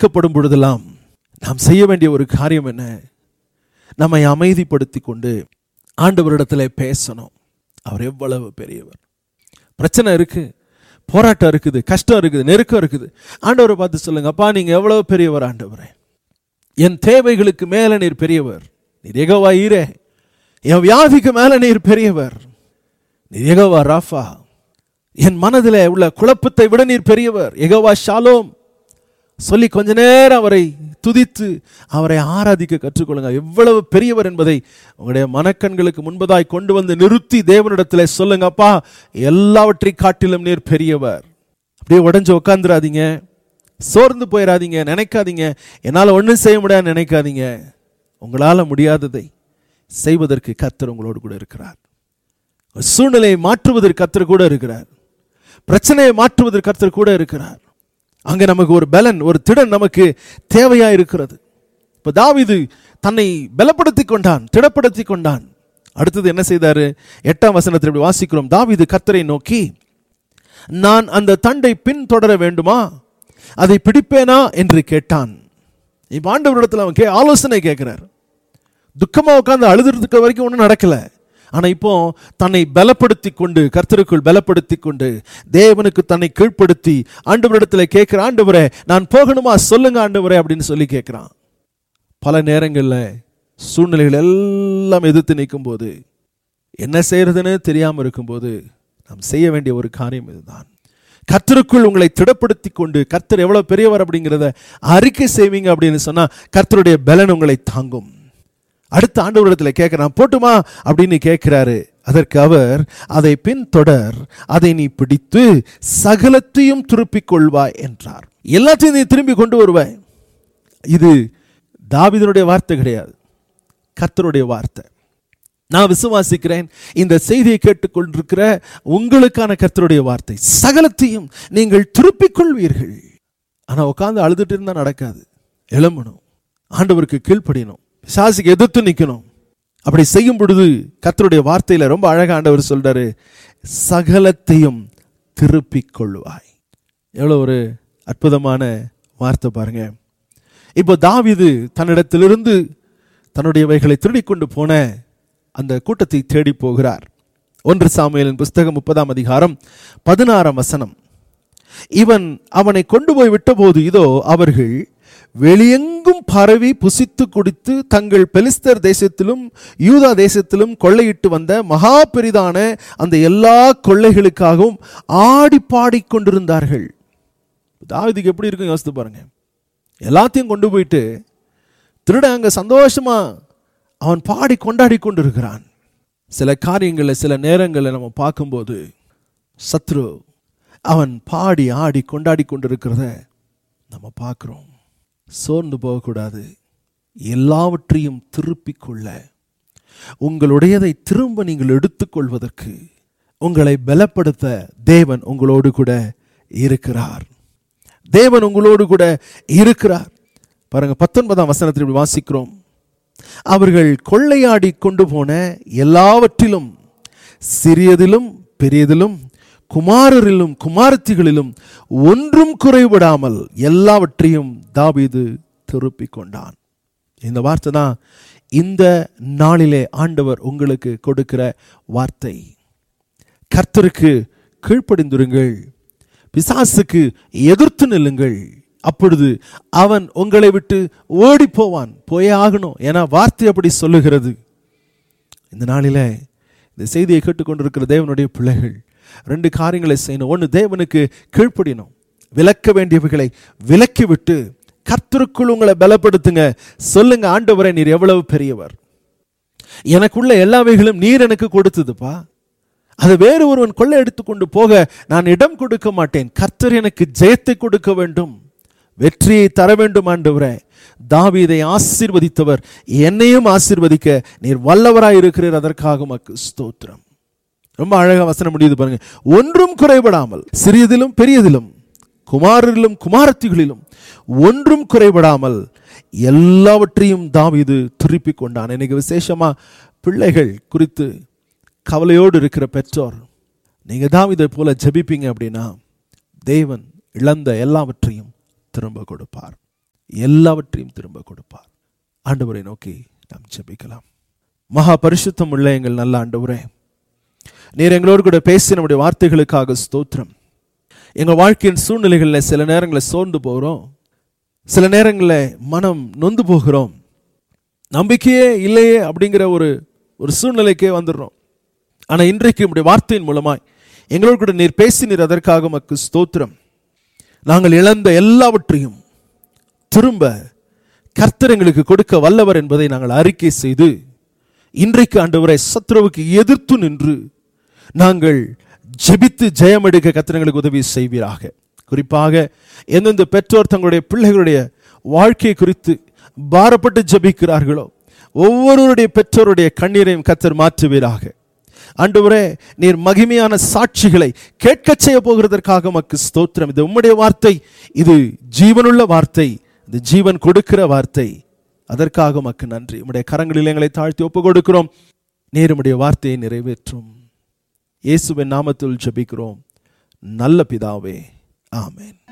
துதிக்கப்படும் பொழுதெல்லாம் நாம் செய்ய வேண்டிய ஒரு காரியம் என்ன நம்மை அமைதிப்படுத்தி கொண்டு ஆண்டவரிடத்துல பேசணும் அவர் எவ்வளவு பெரியவர் பிரச்சனை இருக்கு போராட்டம் இருக்குது கஷ்டம் இருக்குது நெருக்கம் இருக்குது ஆண்டவரை பார்த்து சொல்லுங்க அப்பா நீங்க எவ்வளவு பெரியவர் ஆண்டவரே என் தேவைகளுக்கு மேல நீர் பெரியவர் நீர் எகவா ஈரே என் வியாதிக்கு மேல நீர் பெரியவர் நீர் எகவா ராஃபா என் மனதில் உள்ள குழப்பத்தை விட நீர் பெரியவர் எகவா ஷாலோம் சொல்லி கொஞ்ச நேரம் அவரை துதித்து அவரை ஆராதிக்க கற்றுக்கொள்ளுங்க எவ்வளவு பெரியவர் என்பதை உங்களுடைய மனக்கண்களுக்கு முன்பதாய் கொண்டு வந்து நிறுத்தி தேவனிடத்தில் சொல்லுங்க அப்பா எல்லாவற்றை காட்டிலும் நீர் பெரியவர் அப்படியே உடஞ்சு உட்காந்துராதீங்க சோர்ந்து போயிடாதீங்க நினைக்காதீங்க என்னால் ஒன்றும் செய்ய முடியாது நினைக்காதீங்க உங்களால் முடியாததை செய்வதற்கு கத்தர் உங்களோடு கூட இருக்கிறார் சூழ்நிலையை மாற்றுவதற்கு கத்தர் கூட இருக்கிறார் பிரச்சனையை மாற்றுவதற்கு கத்தர் கூட இருக்கிறார் அங்கே நமக்கு ஒரு பலன் ஒரு திடன் நமக்கு தேவையா இருக்கிறது இப்போ தாவீது தன்னை பலப்படுத்தி கொண்டான் திடப்படுத்தி கொண்டான் அடுத்தது என்ன செய்தாரு எட்டாம் வசனத்தில் இப்படி வாசிக்கிறோம் தாவீது கத்தரை நோக்கி நான் அந்த தண்டை பின்தொடர வேண்டுமா அதை பிடிப்பேனா என்று கேட்டான் இப்போ ஆண்டவரிடத்தில் அவன் கே ஆலோசனை கேட்கிறார் துக்கமா உட்காந்து அழுதுறதுக்கு வரைக்கும் ஒன்றும் நடக்கல ஆனா இப்போ தன்னை பலப்படுத்தி கொண்டு கர்த்தருக்குள் பலப்படுத்தி கொண்டு தேவனுக்கு தன்னை கீழ்ப்படுத்தி ஆண்டவரிடத்துல கேட்கிற ஆண்டவரே நான் போகணுமா சொல்லுங்க ஆண்டவரே அப்படின்னு சொல்லி கேட்கிறான் பல நேரங்களில் சூழ்நிலைகள் எல்லாம் எதிர்த்து நிற்கும் போது என்ன செய்யறதுன்னு தெரியாம இருக்கும்போது நாம் செய்ய வேண்டிய ஒரு காரியம் இதுதான் கர்த்தருக்குள் உங்களை திடப்படுத்தி கொண்டு கர்த்தர் எவ்வளவு பெரியவர் அப்படிங்கிறத அறிக்கை செய்வீங்க அப்படின்னு சொன்னா கர்த்தருடைய பலன் உங்களை தாங்கும் அடுத்த ஆண்டவரிடத்தில் கேட்கிறான் போட்டுமா அப்படின்னு கேட்கிறாரு அதற்கு அவர் அதை பின்தொடர் அதை நீ பிடித்து சகலத்தையும் திருப்பிக் கொள்வாய் என்றார் எல்லாத்தையும் நீ திரும்பி கொண்டு வருவாய் இது தாவிதனுடைய வார்த்தை கிடையாது கர்த்தருடைய வார்த்தை நான் விசுவாசிக்கிறேன் இந்த செய்தியை கேட்டுக்கொண்டிருக்கிற உங்களுக்கான கர்த்தருடைய வார்த்தை சகலத்தையும் நீங்கள் திருப்பிக் கொள்வீர்கள் ஆனா உட்காந்து அழுதுட்டு இருந்தா நடக்காது எழும்பணும் ஆண்டவருக்கு கீழ்ப்படியணும் பிசாசுக்கு எதிர்த்து நிற்கணும் அப்படி செய்யும் பொழுது கர்த்தருடைய வார்த்தையில ரொம்ப அழகா ஆண்டவர் சொல்றாரு சகலத்தையும் திருப்பிக் கொள்வாய் எவ்வளோ ஒரு அற்புதமான வார்த்தை பாருங்க இப்போ தாவீது தன்னிடத்திலிருந்து தன்னுடையவைகளை திருடிக் கொண்டு போன அந்த கூட்டத்தை தேடி போகிறார் ஒன்று சாமுவேலின் புஸ்தகம் முப்பதாம் அதிகாரம் பதினாறாம் வசனம் இவன் அவனை கொண்டு போய் விட்டபோது இதோ அவர்கள் வெளியெங்கும் பரவி புசித்து குடித்து தங்கள் பெலிஸ்தர் தேசத்திலும் யூதா தேசத்திலும் கொள்ளையிட்டு வந்த மகா பெரிதான அந்த எல்லா கொள்ளைகளுக்காகவும் ஆடி பாடிக்கொண்டிருந்தார்கள் தாவீதுக்கு எப்படி இருக்கும் யோசித்து பாருங்க எல்லாத்தையும் கொண்டு போயிட்டு திருட அங்க சந்தோஷமா அவன் பாடி கொண்டாடி கொண்டிருக்கிறான் சில காரியங்களில் சில நேரங்களில் நம்ம பார்க்கும்போது சத்ரு அவன் பாடி ஆடி கொண்டாடி கொண்டிருக்கிறத நம்ம பார்க்குறோம் சோர்ந்து போகக்கூடாது எல்லாவற்றையும் திருப்பிக் கொள்ள உங்களுடையதை திரும்ப நீங்கள் எடுத்துக்கொள்வதற்கு உங்களை பலப்படுத்த தேவன் உங்களோடு கூட இருக்கிறார் தேவன் உங்களோடு கூட இருக்கிறார் பாருங்க பத்தொன்பதாம் வசனத்தில் இப்படி வாசிக்கிறோம் அவர்கள் கொள்ளையாடி கொண்டு போன எல்லாவற்றிலும் சிறியதிலும் பெரியதிலும் குமாரரிலும் குமாரத்திகளிலும் ஒன்றும் குறைவிடாமல் எல்லாவற்றையும் தாவீது திருப்பிக் கொண்டான் இந்த வார்த்தை தான் இந்த நாளிலே ஆண்டவர் உங்களுக்கு கொடுக்கிற வார்த்தை கர்த்தருக்கு கீழ்ப்படிந்துருங்கள் பிசாசுக்கு எதிர்த்து நில்லுங்கள் அப்பொழுது அவன் உங்களை விட்டு ஓடி போவான் போயே ஆகணும் ஏன்னா வார்த்தை அப்படி சொல்லுகிறது இந்த நாளில இந்த செய்தியை கேட்டுக்கொண்டிருக்கிற தேவனுடைய பிள்ளைகள் ரெண்டு காரியங்களை செய்யணும் ஒன்று தேவனுக்கு கீழ்ப்படியணும் விலக்க வேண்டியவைகளை விலக்கி விட்டு கர்த்தருக்குள் உங்களை பலப்படுத்துங்க சொல்லுங்க ஆண்டவரை நீர் எவ்வளவு பெரியவர் எனக்குள்ள எல்லாவைகளும் நீர் எனக்கு கொடுத்ததுப்பா அது வேறு ஒருவன் கொள்ளை எடுத்துக்கொண்டு போக நான் இடம் கொடுக்க மாட்டேன் கர்த்தர் எனக்கு ஜெயத்தை கொடுக்க வேண்டும் வெற்றியை தர வேண்டும் ஆண்டவரே தாவீதை ஆசீர்வதித்தவர் என்னையும் ஆசீர்வதிக்க நீர் வல்லவராய் இருக்கிறீர் அதற்காக மக்கு ஸ்தோத்திரம் ரொம்ப அழகா வசனம் முடியுது பாருங்க ஒன்றும் குறைபடாமல் சிறியதிலும் பெரியதிலும் குமாரரிலும் குமாரத்திகளிலும் ஒன்றும் குறைபடாமல் எல்லாவற்றையும் தாவீது திருப்பிக் கொண்டான் இன்னைக்கு விசேஷமா பிள்ளைகள் குறித்து கவலையோடு இருக்கிற பெற்றோர் நீங்க தாவீதை போல ஜெபிப்பீங்க அப்படின்னா தேவன் இழந்த எல்லாவற்றையும் திரும்ப கொடுப்பார் எல்லாவற்றையும் திரும்ப கொடுப்பார் ஆண்டவரை நோக்கி நாம் ஜெபிக்கலாம் மகா பரிசுத்தம் உள்ள எங்கள் நல்ல ஆண்டவரே நீர் எங்களோடு கூட பேசி நம்முடைய வார்த்தைகளுக்காக ஸ்தோத்திரம் எங்கள் வாழ்க்கையின் சூழ்நிலைகளில் சில நேரங்களில் சோர்ந்து போகிறோம் சில நேரங்களில் மனம் நொந்து போகிறோம் நம்பிக்கையே இல்லையே அப்படிங்கிற ஒரு ஒரு சூழ்நிலைக்கே வந்துடுறோம் ஆனால் இன்றைக்கு உடைய வார்த்தையின் மூலமாய் எங்களோடு கூட நீர் பேசினீர் அதற்காக மக்கு ஸ்தோத்திரம் நாங்கள் இழந்த எல்லாவற்றையும் திரும்ப கர்த்தர் எங்களுக்கு கொடுக்க வல்லவர் என்பதை நாங்கள் அறிக்கை செய்து இன்றைக்கு ஆண்டவரை சத்ருவுக்கு எதிர்த்து நின்று நாங்கள் ஜெபித்து ஜெயம் எடுக்க கத்திரங்களுக்கு உதவி செய்வீராக குறிப்பாக எந்தெந்த பெற்றோர் தங்களுடைய பிள்ளைகளுடைய வாழ்க்கை குறித்து பாரப்பட்டு ஜெபிக்கிறார்களோ ஒவ்வொருவருடைய பெற்றோருடைய கண்ணீரையும் கத்தர் மாற்றுவீராக ஆண்டவரே நீர் மகிமையான சாட்சிகளை கேட்கச் செய்ய போகிறதற்காக மக்கு ஸ்தோத்திரம் இது உம்முடைய வார்த்தை இது ஜீவனுள்ள வார்த்தை இது ஜீவன் கொடுக்கிற வார்த்தை அதற்காக மக்கு நன்றி உம்முடைய கரங்களில் எங்களை தாழ்த்தி ஒப்பு கொடுக்கிறோம் நீர் உம்முடைய வார்த்தையை நிறைவேற்றும் இயேசுவின் நாமத்தில் ஜெபிக்கிறோம் நல்ல பிதாவே ஆமென்